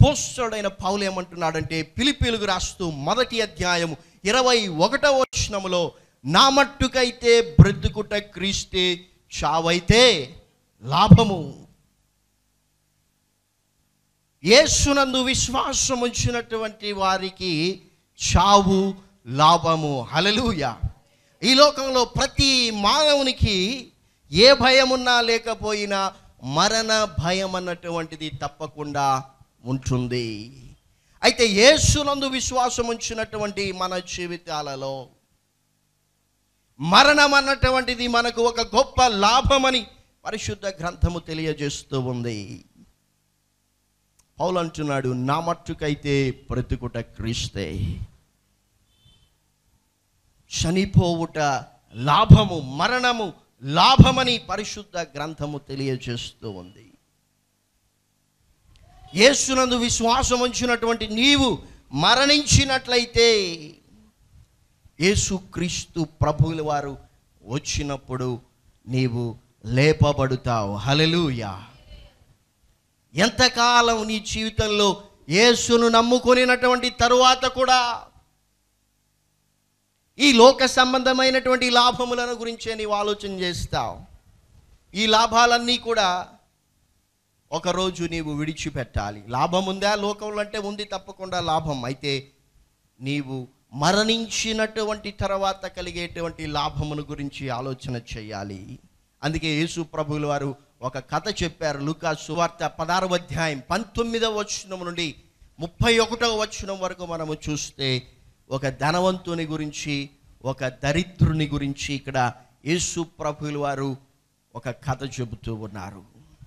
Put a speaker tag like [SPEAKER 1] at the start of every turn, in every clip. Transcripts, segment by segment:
[SPEAKER 1] అపోస్తుడైన పౌలు ఏమంటున్నాడంటే పిలిపిలుగు రాస్తూ మొదటి అధ్యాయము ఇరవై ఒకటవ వచనములో నా మట్టుకైతే బ్రతుకుట క్రీస్తే చావైతే లాభము యేసునందు విశ్వాసం ఉంచినటువంటి వారికి చావు లాభము హలలుయ ఈ లోకంలో ప్రతి మానవునికి ఏ భయమున్నా లేకపోయినా మరణ భయం అన్నటువంటిది తప్పకుండా ఉంటుంది అయితే యేసునందు విశ్వాసం ఉంచినటువంటి మన జీవితాలలో మరణం అన్నటువంటిది మనకు ఒక గొప్ప లాభమని పరిశుద్ధ గ్రంథము తెలియజేస్తూ ఉంది పౌలు అంటున్నాడు నా మట్టుకైతే బ్రతుకుట క్రీస్తే చనిపోవుట లాభము మరణము లాభమని పరిశుద్ధ గ్రంథము తెలియజేస్తూ ఉంది యేసునందు విశ్వాసం ఉంచినటువంటి నీవు మరణించినట్లయితే యేసుక్రీస్తు ప్రభువుల వారు వచ్చినప్పుడు నీవు లేపబడుతావు హలెలూయా ఎంతకాలం నీ జీవితంలో యేసును నమ్ముకొనినటువంటి తరువాత కూడా ఈ లోక సంబంధమైనటువంటి లాభములను గురించే నీవు ఆలోచన చేస్తావు ఈ లాభాలన్నీ కూడా ఒకరోజు నీవు విడిచిపెట్టాలి లాభం ఉందా లోకంలో అంటే ఉంది తప్పకుండా లాభం అయితే నీవు మరణించినటువంటి తర్వాత కలిగేటువంటి లాభమును గురించి ఆలోచన చేయాలి అందుకే యేసు ప్రభువుల వారు ఒక కథ చెప్పారు లుకా సువార్త పదారవ అధ్యాయం పంతొమ్మిదవ వచనం నుండి ముప్పై ఒకటవ వచనం వరకు మనము చూస్తే ఒక ధనవంతుని గురించి ఒక దరిద్రుని గురించి ఇక్కడ యేసు ప్రభువుల వారు ఒక కథ చెబుతూ ఉన్నారు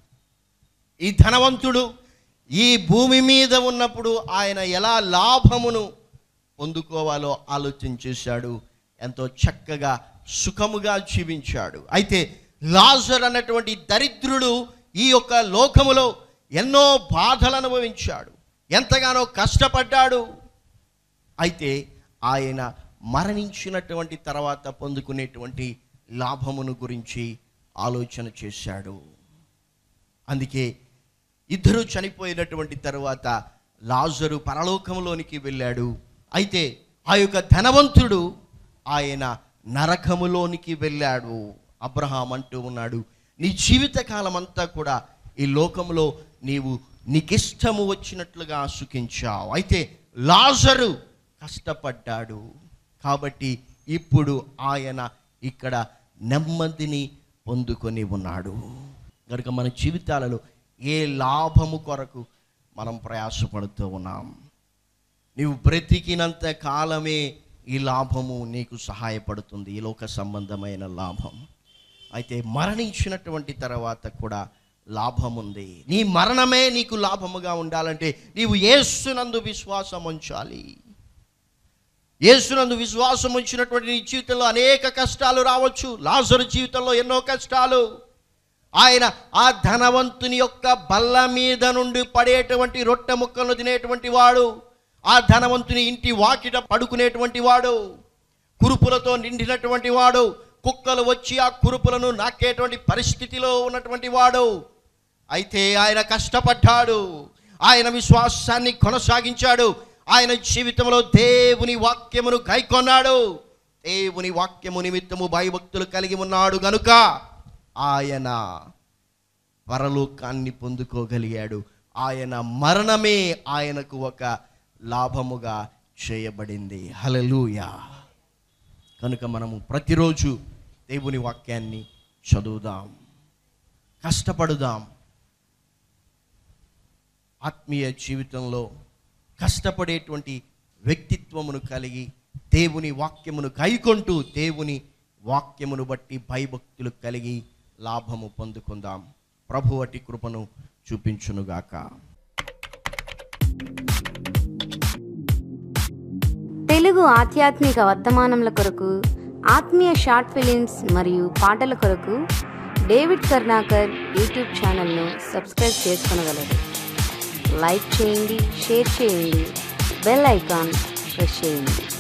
[SPEAKER 1] ఈ ధనవంతుడు ఈ భూమి మీద ఉన్నప్పుడు ఆయన ఎలా లాభమును పొందుకోవాలో ఆలోచన చేశాడు ఎంతో చక్కగా సుఖముగా జీవించాడు అయితే లాజర్ అన్నటువంటి దరిద్రుడు ఈ యొక్క లోకములో ఎన్నో బాధలు అనుభవించాడు ఎంతగానో కష్టపడ్డాడు అయితే ఆయన మరణించినటువంటి తర్వాత పొందుకునేటువంటి లాభమును గురించి ఆలోచన చేశాడు అందుకే ఇద్దరు చనిపోయినటువంటి తరువాత లాజరు పరలోకంలోనికి వెళ్ళాడు అయితే ఆ యొక్క ధనవంతుడు ఆయన నరకములోనికి వెళ్ళాడు అబ్రహాం అంటూ ఉన్నాడు నీ జీవితకాలం అంతా కూడా ఈ లోకంలో నీవు నీకిష్టము వచ్చినట్లుగా సుఖించావు అయితే లాజరు కష్టపడ్డాడు కాబట్టి ఇప్పుడు ఆయన ఇక్కడ నెమ్మదిని పొందుకొని ఉన్నాడు కనుక మన జీవితాలలో ఏ లాభము కొరకు మనం ప్రయాసపడుతూ ఉన్నాం నీవు బ్రతికినంత కాలమే ఈ లాభము నీకు సహాయపడుతుంది ఈ లోక సంబంధమైన లాభం అయితే మరణించినటువంటి తర్వాత కూడా లాభం ఉంది నీ మరణమే నీకు లాభముగా ఉండాలంటే నీవు యేసునందు విశ్వాసం ఉంచాలి యేసునందు విశ్వాసం ఉంచినటువంటి నీ జీవితంలో అనేక కష్టాలు రావచ్చు లాజరు జీవితంలో ఎన్నో కష్టాలు ఆయన ఆ ధనవంతుని యొక్క బల్ల మీద నుండి పడేటువంటి రొట్టె ముక్కలను తినేటువంటి వాడు ఆ ధనవంతుని ఇంటి వాకిట పడుకునేటువంటి వాడు కురుపులతో నిండినటువంటి వాడు కుక్కలు వచ్చి ఆ కురుపులను నాకేటువంటి పరిస్థితిలో ఉన్నటువంటి వాడు అయితే ఆయన కష్టపడ్డాడు ఆయన విశ్వాసాన్ని కొనసాగించాడు ఆయన జీవితంలో దేవుని వాక్యమును గైకొన్నాడు దేవుని వాక్యము నిమిత్తము భయభక్తులు కలిగి ఉన్నాడు గనుక ఆయన పరలోకాన్ని పొందుకోగలిగాడు ఆయన మరణమే ఆయనకు ఒక లాభముగా చేయబడింది హలలుయా కనుక మనము ప్రతిరోజు దేవుని వాక్యాన్ని చదువుదాం కష్టపడుదాం ఆత్మీయ జీవితంలో కష్టపడేటువంటి వ్యక్తిత్వమును కలిగి దేవుని వాక్యమును కైకొంటూ దేవుని వాక్యమును బట్టి భయభక్తులు కలిగి లాభము పొందుకుందాం ప్రభు అటి కృపను చూపించునుగాక
[SPEAKER 2] తెలుగు ఆధ్యాత్మిక వర్తమానముల కొరకు ఆత్మీయ షార్ట్ ఫిలిమ్స్ మరియు పాటల కొరకు డేవిడ్ కర్ణాకర్ యూట్యూబ్ ఛానల్ను సబ్స్క్రైబ్ చేసుకొనగలరు లైక్ చేయండి షేర్ చేయండి బెల్ ఐకాన్ ప్రెస్ చేయండి